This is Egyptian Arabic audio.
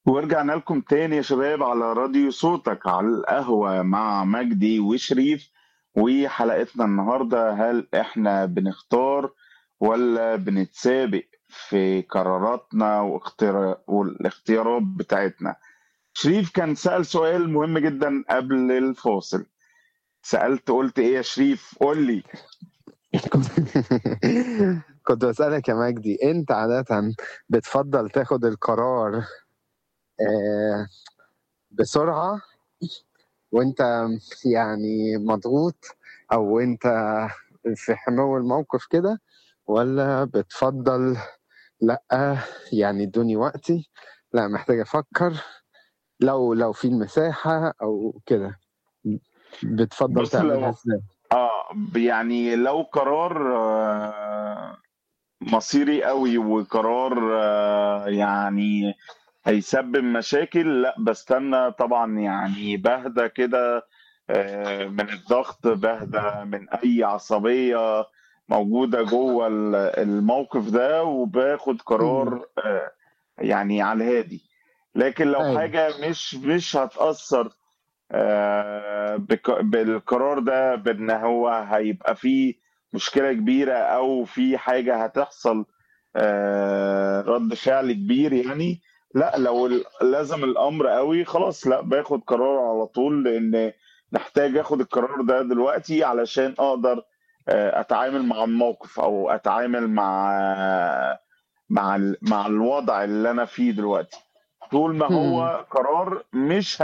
ورجعنا لكم تاني يا شباب على راديو صوتك على القهوة مع مجدي وشريف وحلقتنا النهاردة هل احنا بنختار ولا بنتسابق في قراراتنا واختيار والاختيارات بتاعتنا شريف كان سأل سؤال مهم جدا قبل الفاصل سألت قلت ايه يا شريف قول لي كنت بسألك يا مجدي انت عادة بتفضل تاخد القرار آه، بسرعة وانت يعني مضغوط او انت في حمو الموقف كده ولا بتفضل لا يعني ادوني وقتي لا محتاج افكر لو لو في المساحة او كده بتفضل بص تعملها لو ازاي اه يعني لو قرار آه، مصيري قوي وقرار آه، يعني هيسبب مشاكل لا بستنى طبعا يعني بهدى كده آه، من الضغط بهدى من اي عصبية موجودة جوه ال- الموقف ده وباخد مم. قرار آه، يعني على الهادي لكن لو ايوه حاجة مش مش هتأثر آه، بك- بالقرار ده بان هو هيبقى فيه مشكلة كبيرة او في حاجة هتحصل آه، رد فعل كبير يعني لا لو ال- لازم الامر قوي خلاص لا باخد قرار على طول لان محتاج اخد القرار ده دلوقتي علشان اقدر آه، اتعامل مع الموقف او اتعامل مع مع ال- مع الوضع اللي انا فيه دلوقتي طول ما مم. هو قرار مش